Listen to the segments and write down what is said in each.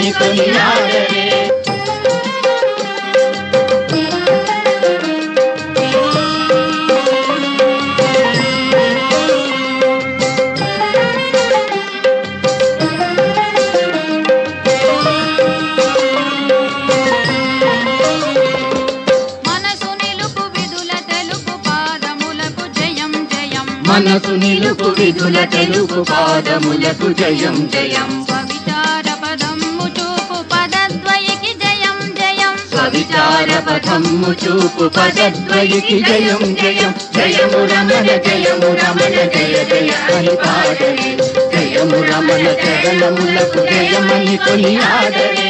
జయమని కొనియాడరే మనసు నిలుపు విధుల తెలుపు పాదములకు జయం జయం మనసు నిలుపు విధుల తెలుపు పాదములకు జయం జయం స్వవిచార పదము చూపు పదద్వయకి జయం జయం స్వవిచార పథము చూపు పదద్వయికి జయం జయం జయము రమణ జయము రమణ జయ జయ అని పాడరే జయము రమణ చరణములకు జయమని కొనియాడరే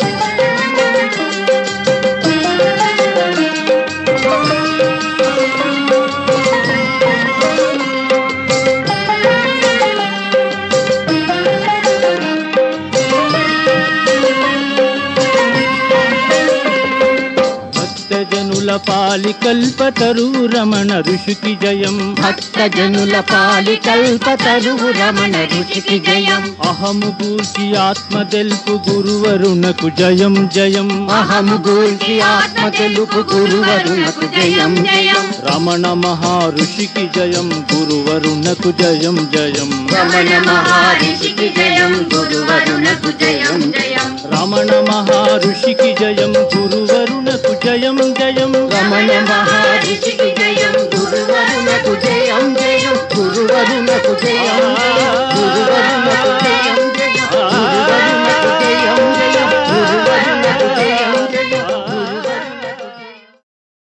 భక్తజనుల పాలి కల్పతరు రమణ ఋషికి జయం భక్త జనుల పాలి కల్పతరువు రమణ రుచికి జయం అహము గూర్చి ఆత్మ తెలుపు గురువరుణకు జయం జయం అహము గూల్చి ఆత్మ తెలుపు గురువరునకు జయం జయం రమణ మహర్షికి జయం గురువరుణకు జయం జయం రమణ మహర్షికి జయం గురువరునకు జయం జయం రమణ మహర్షికి జయం గురువరుణకు జయం జయం రమణ మహర్షికి జయం గురువరునకు జయం జయం గురువరునకు